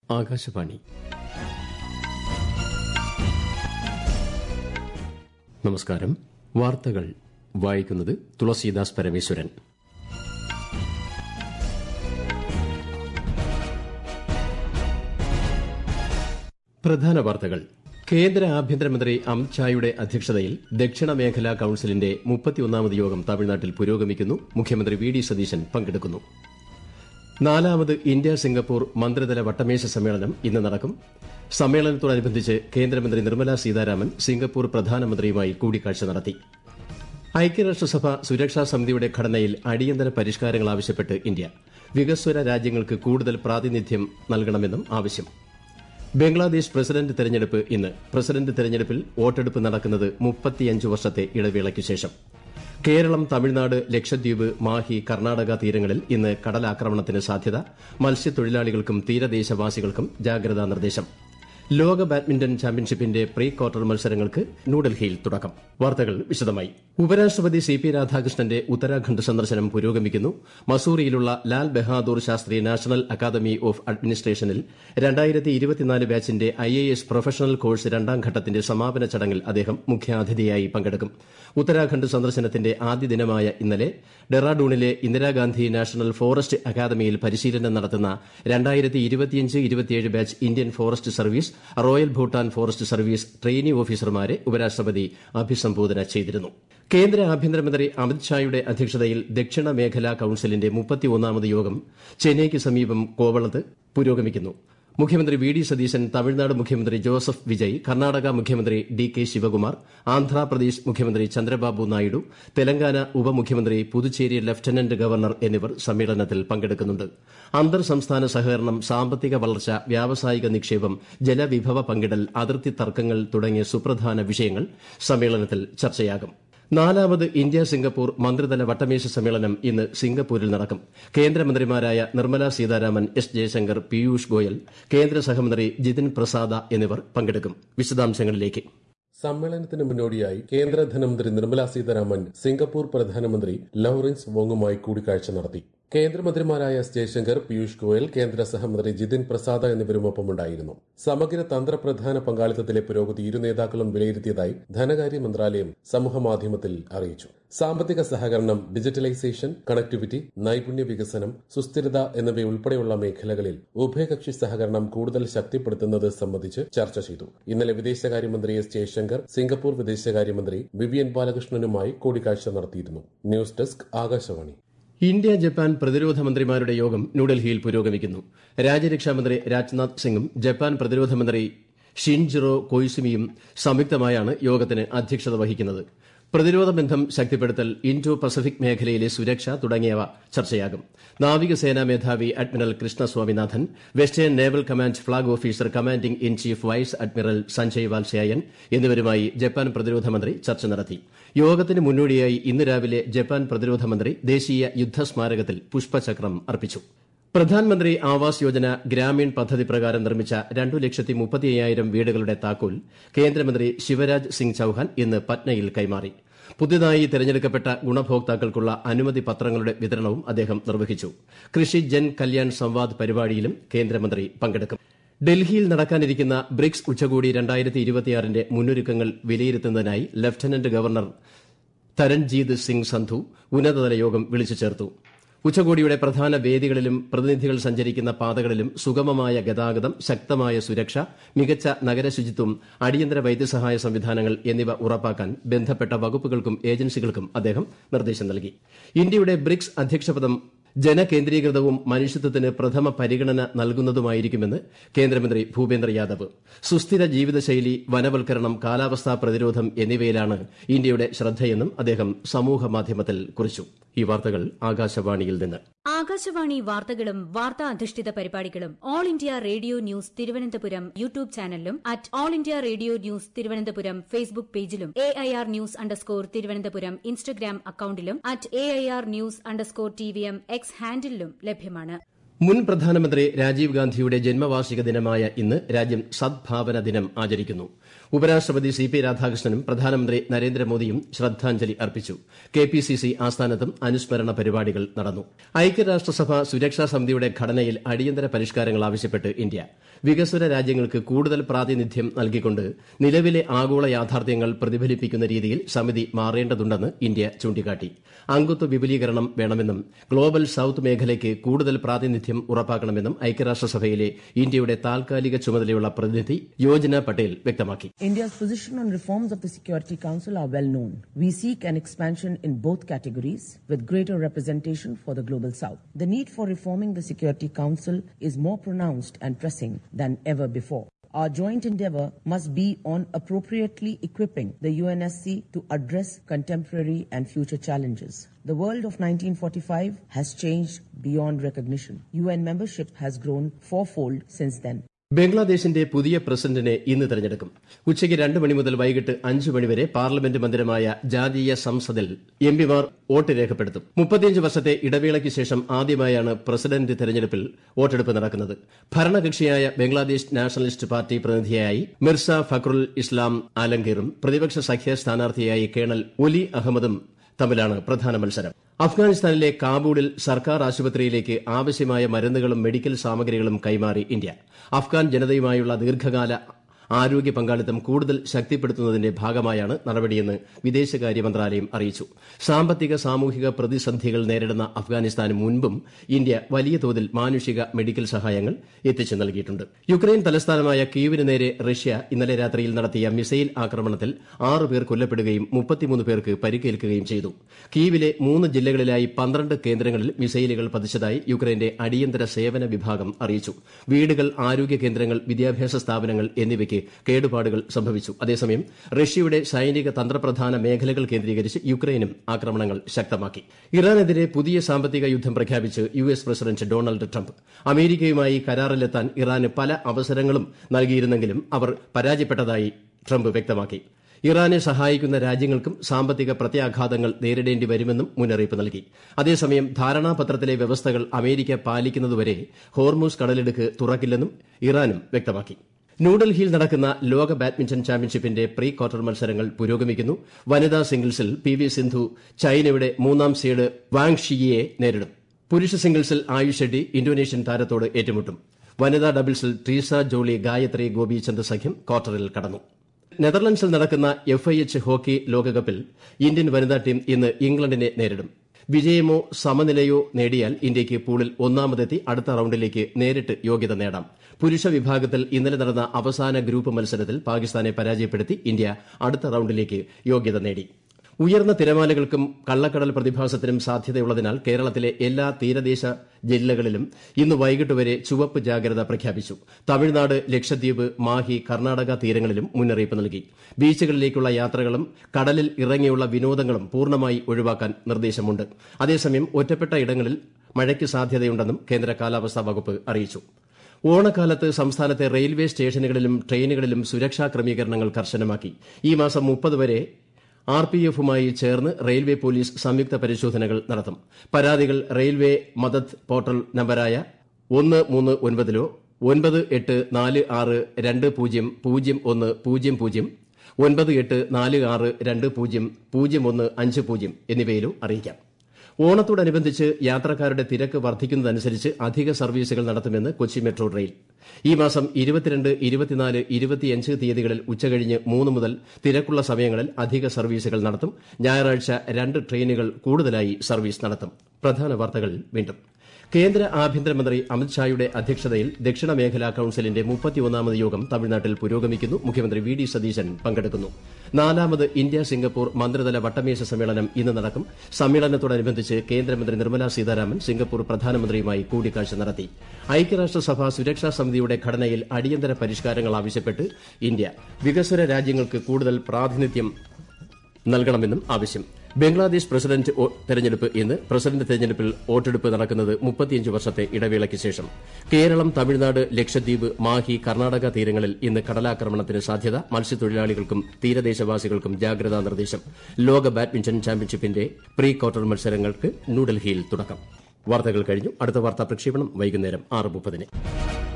ആകാശവാണി നമസ്കാരം വാർത്തകൾ വായിക്കുന്നത് തുളസീദാസ് പരമേശ്വരൻ പ്രധാന വാർത്തകൾ കേന്ദ്ര ആഭ്യന്തരമന്ത്രി അമിത് ഷായുടെ അധ്യക്ഷതയിൽ ദക്ഷിണ മേഖലാ കൌൺസിലിന്റെ മുപ്പത്തിയൊന്നാമത് യോഗം തമിഴ്നാട്ടിൽ പുരോഗമിക്കുന്നു മുഖ്യമന്ത്രി വി ഡി സതീശൻ പങ്കെടുക്കുന്നു നാലാമത് ഇന്ത്യ സിംഗപ്പൂർ മന്ത്രിതല വട്ടമേശ സമ്മേളനം ഇന്ന് നടക്കും സമ്മേളനത്തോടനുബന്ധിച്ച് കേന്ദ്രമന്ത്രി നിർമ്മല സീതാരാമൻ സിംഗപ്പൂർ പ്രധാനമന്ത്രിയുമായി കൂടിക്കാഴ്ച നടത്തി ഐക്യരാഷ്ട്രസഭ സുരക്ഷാ സമിതിയുടെ ഘടനയിൽ അടിയന്തര പരിഷ്കാരങ്ങൾ ആവശ്യപ്പെട്ട് ഇന്ത്യ വികസ്വര രാജ്യങ്ങൾക്ക് കൂടുതൽ പ്രാതിനിധ്യം നൽകണമെന്നും ആവശ്യം ബംഗ്ലാദേശ് പ്രസിഡന്റ് തെരഞ്ഞെടുപ്പ് ഇന്ന് പ്രസിഡന്റ് തെരഞ്ഞെടുപ്പിൽ വോട്ടെടുപ്പ് നടക്കുന്നത് മുപ്പത്തിയഞ്ച് വർഷത്തെ ഇടവേളയ്ക്ക് ശേഷം കേരളം തമിഴ്നാട് ലക്ഷദ്വീപ് മാഹി കർണാടക തീരങ്ങളിൽ ഇന്ന് കടലാക്രമണത്തിന് സാധ്യത മത്സ്യത്തൊഴിലാളികൾക്കും തീരദേശവാസികൾക്കും ജാഗ്രതാ നിർദ്ദേശം ലോക ബാഡ്മിന്റൺ ചാമ്പ്യൻഷിപ്പിന്റെ പ്രീ ക്വാർട്ടർ മത്സരങ്ങൾക്ക് ന്യൂഡൽഹിയിൽ തുടക്കം വാർത്തകൾ വിശദമായി ഉപരാഷ്ട്രപതി സി പി രാധാകൃഷ്ണന്റെ ഉത്തരാഖണ്ഡ് സന്ദർശനം പുരോഗമിക്കുന്നു മസൂറിയിലുള്ള Lal Bahadur Shastri national academy of അഡ്മിനിസ്ട്രേഷനിൽ ബാച്ചിന്റെ I A S professional course രണ്ടാം ഘട്ടത്തിന്റെ സമാപന ചടങ്ങിൽ അദ്ദേഹം മുഖ്യാതിഥിയായി പങ്കെടുക്കും ഉത്തരാഖണ്ഡ് സന്ദർശനത്തിന്റെ ആദ്യ ദിനമായ ഇന്നലെ ഡെറാഡൂണിലെ ഇന്ദിരാഗാന്ധി നാഷണൽ ഫോറസ്റ്റ് അക്കാദമിയിൽ പരിശീലനം നടത്തുന്ന batch Indian forest service royal Bhutan forest service trainee ഓഫീസർമാരെ ഉപരാഷ്ട്രപതി അഭിസംബോധന ചെയ്തിരുന്നു കേന്ദ്ര ആഭ്യന്തരമന്ത്രി അമിത് ഷായുടെ അധ്യക്ഷതയിൽ ദക്ഷിണ മേഖലാ കൌൺസിലിന്റെ മുപ്പത്തിയൊന്നാമത് യോഗം ചെന്നൈയ്ക്ക് സമീപം കോവളത്ത് പുരോഗമിക്കുന്നു മുഖ്യമന്ത്രി വി ഡി സതീശൻ തമിഴ്നാട് മുഖ്യമന്ത്രി ജോസഫ് വിജയ് കർണാടക മുഖ്യമന്ത്രി ഡി കെ ശിവകുമാർ ആന്ധ്രാപ്രദേശ് മുഖ്യമന്ത്രി ചന്ദ്രബാബു നായിഡു തെലങ്കാന ഉപമുഖ്യമന്ത്രി പുതുച്ചേരി ലഫ്റ്റനന്റ് ഗവർണർ എന്നിവർ സമ്മേളനത്തിൽ പങ്കെടുക്കുന്നുണ്ട് അന്തർ സംസ്ഥാന സഹകരണം സാമ്പത്തിക വളർച്ച വ്യാവസായിക നിക്ഷേപം ജലവിഭവ പങ്കിടൽ അതിർത്തി തർക്കങ്ങൾ തുടങ്ങിയ സുപ്രധാന വിഷയങ്ങൾ സമ്മേളനത്തിൽ ചർച്ചയാകും നാലാമത് ഇന്ത്യ സിംഗപ്പൂർ മന്ത്രിതല വട്ടമേശ സമ്മേളനം ഇന്ന് സിംഗപ്പൂരിൽ നടക്കും കേന്ദ്രമന്ത്രിമാരായ നിർമ്മല സീതാരാമൻ എസ് ജയശങ്കർ പീയൂഷ് ഗോയൽ കേന്ദ്ര സഹമന്ത്രി ജിതിൻ പ്രസാദ എന്നിവർ പങ്കെടുക്കും വിശദാംശങ്ങളിലേക്ക് സമ്മേളനത്തിന് മുന്നോടിയായി കേന്ദ്ര ധനമന്ത്രി നിർമ്മല സീതാരാമൻ സിംഗപ്പൂർ പ്രധാനമന്ത്രി ലോറൻസ് വോങ്ങുമായി കൂടിക്കാഴ്ച നടത്തി കേന്ദ്രമന്ത്രിമാരായ എസ് ജയശങ്കർ പീയൂഷ് ഗോയൽ കേന്ദ്ര സഹമന്ത്രി ജിതിൻ പ്രസാദ എന്നിവരുമൊപ്പമുണ്ടായിരുന്നു സമഗ്ര തന്ത്രപ്രധാന പങ്കാളിത്തത്തിലെ പുരോഗതി ഇരു നേതാക്കളും വിലയിരുത്തിയതായി ധനകാര്യ മന്ത്രാലയം സമൂഹമാധ്യമത്തിൽ അറിയിച്ചു സാമ്പത്തിക സഹകരണം ഡിജിറ്റലൈസേഷൻ കണക്ടിവിറ്റി നൈപുണ്യ വികസനം സുസ്ഥിരത എന്നിവയുൾപ്പെടെയുള്ള മേഖലകളിൽ ഉഭയകക്ഷി സഹകരണം കൂടുതൽ ശക്തിപ്പെടുത്തുന്നത് സംബന്ധിച്ച് ചർച്ച ചെയ്തു ഇന്നലെ വിദേശകാര്യമന്ത്രി എസ് ജയശങ്കർ സിംഗപ്പൂർ വിദേശകാര്യമന്ത്രി വിവിയൻ ബാലകൃഷ്ണനുമായി കൂടിക്കാഴ്ച നടത്തിയിരുന്നു news desk Akashvani India Japan പ്രതിരോധ മന്ത്രിമാരുടെ യോഗം ന്യൂഡൽഹിയിൽ പുരോഗമിക്കുന്നു രാജ്യരക്ഷാമന്ത്രി രാജ്നാഥ് സിംഗും ജപ്പാൻ പ്രതിരോധ മന്ത്രി ഷിൻജിറോ കൊയ്സുമിയും സംയുക്തമായാണ് യോഗത്തിന് അധ്യക്ഷത വഹിക്കുന്നത് പ്രതിരോധ ബന്ധം ശക്തിപ്പെടുത്തൽ ഇൻഡോ പസഫിക് മേഖലയിലെ സുരക്ഷ തുടങ്ങിയവ ചർച്ചയാകും നാവികസേനാ മേധാവി admiral Krishna Swaminathan western naval command flag officer commanding in chief vice admiral Sanjay Vatsayan എന്നിവരുമായി ജപ്പാൻ പ്രതിരോധ മന്ത്രി ചർച്ച നടത്തി യോഗത്തിന് മുന്നോടിയായി ഇന്ന് രാവിലെ ജപ്പാൻ പ്രതിരോധ മന്ത്രി ദേശീയ യുദ്ധസ്മാരകത്തിൽ പുഷ്പചക്രം അർപ്പിച്ചു പ്രധാൻമന്ത്രി ആവാസ് യോജന ഗ്രാമീൺ പദ്ധതി പ്രകാരം നിർമ്മിച്ച രണ്ടു ലക്ഷത്തി മുപ്പത്തിയ്യായിരം വീടുകളുടെ താക്കോൽ കേന്ദ്രമന്ത്രി ശിവരാജ് സിംഗ് ചൌഹാൻ ഇന്ന് പറ്റ്നയിൽ കൈമാറി പുതിയതായി തെരഞ്ഞെടുക്കപ്പെട്ട ഗുണഭോക്താക്കൾക്കുള്ള അനുമതി പത്രങ്ങളുടെ വിതരണവും അദ്ദേഹം നിർവഹിച്ചു കൃഷി ജൻ കല്യാൺ സംവാദ് പരിപാടിയിലും കേന്ദ്രമന്ത്രി പങ്കെടുക്കും ഡൽഹിയിൽ നടക്കാനിരിക്കുന്ന ബ്രിക്സ് ഉച്ചകോടി ന്റെ മുന്നൊരുക്കങ്ങൾ വിലയിരുത്തുന്നതിനായി ലഫ്റ്റനന്റ് ഗവർണർ തരൺജീത് സിംഗ് സന്ധു ഉന്നതതല യോഗം വിളിച്ചു ചേർത്തു ഉച്ചകോടിയുടെ പ്രധാന വേദികളിലും പ്രതിനിധികൾ സഞ്ചരിക്കുന്ന പാതകളിലും സുഗമമായ ഗതാഗതം ശക്തമായ സുരക്ഷ മികച്ച നഗരശുചിത്വം അടിയന്തര വൈദ്യസഹായ സംവിധാനങ്ങൾ എന്നിവ ഉറപ്പാക്കാൻ ബന്ധപ്പെട്ട വകുപ്പുകൾക്കും ഏജൻസികൾക്കും അദ്ദേഹം നിർദ്ദേശം നൽകി ഇന്ത്യയുടെ ബ്രിക്സ് അധ്യക്ഷപദം ജനകേന്ദ്രീകൃതവും മനുഷ്യത്വത്തിന് പ്രഥമ പരിഗണന നൽകുന്നതുമായിരിക്കുമെന്ന് കേന്ദ്രമന്ത്രി ഭൂപേന്ദ്ര യാദവ് സുസ്ഥിര ജീവിതശൈലി വനവൽക്കരണം കാലാവസ്ഥാ പ്രതിരോധം എന്നിവയിലാണ് ഇന്ത്യയുടെ ശ്രദ്ധയെന്നും അദ്ദേഹം സമൂഹമാധ്യമത്തിൽ കുറിച്ചു ഈ വാർത്തകൾ ആകാശവാണിയിൽ നിന്ന് ആകാശവാണി വാർത്തകളും വാർത്താ അധിഷ്ഠിത പരിപാടികളും all India radio news Thiruvananthapuram YouTube ചാനലിലും at all India radio news Thiruvananthapuram Facebook പേജിലും A I R news underscore Thiruvananthapuram Instagram അക്കൌണ്ടിലും at A I R news underscore T V M X ഹാൻഡിലും ലഭ്യമാണ് മുൻ പ്രധാനമന്ത്രി രാജീവ് ഗാന്ധിയുടെ ജന്മവാർഷിക ദിനമായ ഇന്ന് രാജ്യം സദ്ഭാവന ദിനം ആചരിക്കുന്നു ഉപരാഷ്ട്രപതി സി പി രാധാകൃഷ്ണനും പ്രധാനമന്ത്രി നരേന്ദ്രമോദിയും ശ്രദ്ധാഞ്ജലി അർപ്പിച്ചു കെ പി സി സി ആസ്ഥാനത്തും അനുസ്മരണ പരിപാടികൾ നടന്നു ഐക്യരാഷ്ട്രസഭ സുരക്ഷാ സമിതിയുടെ ഘടനയിൽ അടിയന്തര പരിഷ്കാരങ്ങൾ ആവശ്യപ്പെട്ട് ഇന്ത്യ വികസ്വര രാജ്യങ്ങൾക്ക് കൂടുതൽ പ്രാതിനിധ്യം നൽകിക്കൊണ്ട് നിലവിലെ ആഗോള യാഥാർത്ഥ്യങ്ങൾ പ്രതിഫലിപ്പിക്കുന്ന രീതിയിൽ സമിതി മാറേണ്ടതുണ്ടെന്ന് ഇന്ത്യ ചൂണ്ടിക്കാട്ടി അംഗത്വ വിപുലീകരണം വേണമെന്നും ഗ്ലോബൽ സൌത്ത് മേഖലയ്ക്ക് കൂടുതൽ പ്രാതിനിധ്യം ഉറപ്പാക്കണമെന്നും ഐക്യരാഷ്ട്രസഭയിലെ ഇന്ത്യയുടെ താൽക്കാലിക ചുമതലയുള്ള പ്രതിനിധി യോജന പട്ടേൽ വ്യക്തമാക്കി India's position on reforms of the Security Council are well known. We seek an expansion in both categories with greater representation for the Global South. The need for reforming the Security Council is more pronounced and pressing than ever before. Our joint endeavor must be on appropriately equipping the UNSC to address contemporary and future challenges. The world of 1945 has changed beyond recognition. UN membership has grown fourfold since then. ബംഗ്ലാദേശിന്റെ പുതിയ പ്രസിഡന്റിനെ ഇന്ന് തെരഞ്ഞെടുക്കും ഉച്ചയ്ക്ക് രണ്ട് മണി മുതൽ വൈകിട്ട് അഞ്ച് മണിവരെ പാർലമെന്റ് മന്ദിരമായ ജാതീയ സംസദിൽ എംപിമാർ വോട്ട് രേഖപ്പെടുത്തും മുപ്പത്തിയഞ്ച് വർഷത്തെ ഇടവേളയ്ക്ക് ശേഷം ആദ്യമായാണ് പ്രസിഡന്റ് തെരഞ്ഞെടുപ്പിൽ വോട്ടെടുപ്പ് നടക്കുന്നത് ഭരണകക്ഷിയായ ബംഗ്ലാദേശ് നാഷണലിസ്റ്റ് പാർട്ടി പ്രതിനിധിയായി മിർസ ഫക്രുൽ ഇസ്ലാം ആലംഗീറും പ്രതിപക്ഷ സഖ്യ സ്ഥാനാർത്ഥിയായി കേണൽ ഒലി അഹമ്മദും തമ്മിലാണ് പ്രധാന മത്സരം അഫ്ഗാനിസ്ഥാനിലെ കാബൂളിൽ സർക്കാർ ആശുപത്രിയിലേക്ക് ആവശ്യമായ മരുന്നുകളും മെഡിക്കൽ സാമഗ്രികളും കൈമാറി ഇന്ത്യ അഫ്ഗാൻ ജനതയുമായുള്ള ദീർഘകാല ആരോഗ്യ പങ്കാളിത്തം കൂടുതൽ ശക്തിപ്പെടുത്തുന്നതിന്റെ ഭാഗമായാണ് നടപടിയെന്ന് വിദേശകാര്യ മന്ത്രാലയം അറിയിച്ചു സാമ്പത്തിക സാമൂഹിക പ്രതിസന്ധികൾ നേരിടുന്ന അഫ്ഗാനിസ്ഥാന് മുൻപും ഇന്ത്യ വലിയ തോതിൽ മാനുഷിക മെഡിക്കൽ സഹായങ്ങൾ എത്തിച്ചു നൽകിയിട്ടുണ്ട് യുക്രൈൻ തലസ്ഥാനമായ കീവിന് നേരെ റഷ്യ ഇന്നലെ രാത്രിയിൽ നടത്തിയ മിസൈൽ ആക്രമണത്തിൽ ആറ് പേർ കൊല്ലപ്പെടുകയും മുപ്പത്തിമൂന്ന് പേർക്ക് പരിക്കേൽക്കുകയും ചെയ്തു കീവിലെ മൂന്ന് ജില്ലകളിലായി പന്ത്രണ്ട് കേന്ദ്രങ്ങളിൽ മിസൈലുകൾ പതിച്ചതായി യുക്രൈന്റെ അടിയന്തര സേവന വിഭാഗം അറിയിച്ചു വീടുകൾ ആരോഗ്യ കേന്ദ്രങ്ങൾ വിദ്യാഭ്യാസ സ്ഥാപനങ്ങൾ എന്നിവയ്ക്ക് കേടുപാടുകൾ സംഭവിച്ചു അതേസമയം റഷ്യയുടെ സൈനിക തന്ത്രപ്രധാന മേഖലകൾ കേന്ദ്രീകരിച്ച് യുക്രൈനും ആക്രമണങ്ങൾ ശക്തമാക്കി ഇറാനെതിരെ പുതിയ സാമ്പത്തിക യുദ്ധം പ്രഖ്യാപിച്ച് U S president Donald Trump അമേരിക്കയുമായി കരാറിലെത്താൻ ഇറാന് പല അവസരങ്ങളും നൽകിയിരുന്നെങ്കിലും അവർ പരാജയപ്പെട്ടതായി ട്രംപ് വ്യക്തമാക്കി ഇറാനെ സഹായിക്കുന്ന രാജ്യങ്ങൾക്കും സാമ്പത്തിക പ്രത്യാഘാതങ്ങൾ നേരിടേണ്ടി വരുമെന്നും മുന്നറിയിപ്പ് നൽകി അതേസമയം ധാരണാപത്രത്തിലെ വ്യവസ്ഥകൾ അമേരിക്ക പാലിക്കുന്നതുവരെ ഹോർമൂസ് കടലിടുക്ക് തുറക്കില്ലെന്നും ഇറാനും വ്യക്തമാക്കി ന്യൂഡൽഹിയിൽ നടക്കുന്ന ലോക ബാഡ്മിന്റൺ ചാമ്പ്യൻഷിപ്പിന്റെ പ്രീ ക്വാർട്ടർ മത്സരങ്ങൾ പുരോഗമിക്കുന്നു വനിതാ സിംഗിൾസിൽ പി വി സിന്ധു ചൈനയുടെ മൂന്നാം സീഡ് വാങ് ഷിയെ നേരിടും പുരുഷ സിംഗിൾസിൽ ആയുഷ് ഷെഡ്ഡി ഇന്തോനേഷ്യൻ താരത്തോട് ഏറ്റുമുട്ടും വനിതാ ഡബിൾസിൽ ട്രീസ ജോളി ഗായത്രി ഗോപിചന്ദ് സഖ്യം ക്വാർട്ടറിൽ കടന്നു നെതർലൻഡ്സിൽ നടക്കുന്ന എഫ് ഐ എച്ച് ഹോക്കി ലോകകപ്പിൽ ഇന്ത്യൻ വനിതാ ടീം ഇന്ന് ഇംഗ്ലണ്ടിനെ നേരിടും വിജയമോ സമനിലയോ നേടിയാൽ ഇന്ത്യയ്ക്ക് പൂളിൽ ഒന്നാമതെത്തി അടുത്ത റൌണ്ടിലേക്ക് നേരിട്ട് യോഗ്യത നേടാം പുരുഷ വിഭാഗത്തിൽ ഇന്നലെ നടന്ന അവസാന ഗ്രൂപ്പ് മത്സരത്തിൽ പാകിസ്ഥാനെ പരാജയപ്പെടുത്തി ഇന്ത്യ അടുത്ത റൌണ്ടിലേക്ക് യോഗ്യത നേടി ഉയർന്ന തിരമാലകൾക്കും കള്ളക്കടൽ പ്രതിഭാസത്തിനും സാധ്യതയുള്ളതിനാൽ കേരളത്തിലെ എല്ലാ തീരദേശ ജില്ലകളിലും ഇന്ന് വൈകിട്ട് വരെ ചുവപ്പ് ജാഗ്രത പ്രഖ്യാപിച്ചു തമിഴ്നാട് ലക്ഷദ്വീപ് മാഹി കർണാടക തീരങ്ങളിലും മുന്നറിയിപ്പ് നൽകി ബീച്ചുകളിലേക്കുള്ള യാത്രകളും കടലിൽ ഇറങ്ങിയുള്ള വിനോദങ്ങളും പൂർണ്ണമായി ഒഴിവാക്കാൻ നിർദ്ദേശമുണ്ട് അതേസമയം ഒറ്റപ്പെട്ട ഇടങ്ങളിൽ മഴയ്ക്ക് സാധ്യതയുണ്ടെന്നും കേന്ദ്ര കാലാവസ്ഥാ വകുപ്പ് അറിയിച്ചു ഓണക്കാലത്ത് സംസ്ഥാനത്തെ റെയിൽവേ സ്റ്റേഷനുകളിലും ട്രെയിനുകളിലും സുരക്ഷാ ക്രമീകരണങ്ങൾ കർശനമാക്കി ഈ മാസം മുപ്പത് വരെ ആർ പി എഫുമായി ചേർന്ന് റെയിൽവേ പോലീസ് സംയുക്ത പരിശോധനകൾ നടത്തും പരാതികൾ റെയിൽവേ മദത് പോർട്ടൽ നമ്പരായ ഒന്ന് മൂന്ന് ഒൻപതിലോ ഒൻപത് എട്ട് നാല് ആറ് രണ്ട് പൂജ്യം പൂജ്യം ഒന്ന് പൂജ്യം പൂജ്യം ഒൻപത് എട്ട് നാല് ആറ് രണ്ട് പൂജ്യം പൂജ്യം ഒന്ന് അഞ്ച് പൂജ്യം എന്നിവയിലോ അറിയിക്കാം ഓണത്തോടനുബന്ധിച്ച് യാത്രക്കാരുടെ തിരക്ക് വർദ്ധിക്കുന്നതനുസരിച്ച് അധിക സർവീസുകൾ നടത്തുമെന്ന് കൊച്ചി മെട്രോ റെയിൽ ഈ മാസം ഇരുപത്തിരണ്ട് ഇരുപത്തിനാല് ഇരുപത്തിയഞ്ച് തീയതികളിൽ ഉച്ചകഴിഞ്ഞ് മൂന്ന് മുതൽ തിരക്കുള്ള സമയങ്ങളിൽ അധിക സർവീസുകൾ നടത്തും ഞായറാഴ്ച രണ്ട് ട്രെയിനുകൾ കൂടുതലായി സർവീസ് നടത്തും പ്രധാന വാർത്തകൾ വീണ്ടും കേന്ദ്ര ആഭ്യന്തരമന്ത്രി അമിത്ഷായുടെ അധ്യക്ഷതയിൽ ദക്ഷിണ മേഖലാ കൌൺസിലിന്റെ മുപ്പത്തിയൊന്നാമത് യോഗം തമിഴ്നാട്ടിൽ പുരോഗമിക്കുന്നു മുഖ്യമന്ത്രി വി ഡി സതീശൻ പങ്കെടുക്കുന്നു നാലാമത് ഇന്ത്യ സിംഗപ്പൂർ മന്ത്രിതല വട്ടമേശ സമ്മേളനം ഇന്ന് നടക്കും സമ്മേളനത്തോടനുബന്ധിച്ച് കേന്ദ്രമന്ത്രി നിർമ്മലാ സീതാരാമൻ സിംഗപ്പൂർ പ്രധാനമന്ത്രിയുമായി കൂടിക്കാഴ്ച നടത്തി ഐക്യരാഷ്ട്രസഭ സുരക്ഷാ സമിതിയുടെ ഘടനയിൽ അടിയന്തര പരിഷ്കാരങ്ങൾ ആവശ്യപ്പെട്ട് ഇന്ത്യ വികസ്വര രാജ്യങ്ങൾക്ക് കൂടുതൽ പ്രാതിനിധ്യം നൽകണമെന്നും ആവശ്യം ബംഗ്ലാദേശ് പ്രസിഡന്റ് തെരഞ്ഞെടുപ്പ് ഇന്ന് പ്രസിഡന്റ് തെരഞ്ഞെടുപ്പിൽ വോട്ടെടുപ്പ് നടക്കുന്നത് മുപ്പത്തിയഞ്ച് വർഷത്തെ ഇടവേളയ്ക്ക് ശേഷം കേരളം തമിഴ്നാട് ലക്ഷദ്വീപ് മാഹി കർണാടക തീരങ്ങളിൽ ഇന്ന് കടലാക്രമണത്തിന് സാധ്യത മത്സ്യത്തൊഴിലാളികൾക്കും തീരദേശവാസികൾക്കും ജാഗ്രതാ നിർദ്ദേശം ലോക ബാഡ്മിന്റൺ ചാമ്പ്യൻഷിപ്പിന്റെ പ്രീ ക്വാർട്ടർ മത്സരങ്ങൾക്ക് ന്യൂഡൽഹിയിൽ തുടക്കം വാർത്തകൾ കഴിഞ്ഞു അടുത്ത വാർത്താ പ്രക്ഷേപണം വൈകുന്നേരം ആറ് മുപ്പതിന്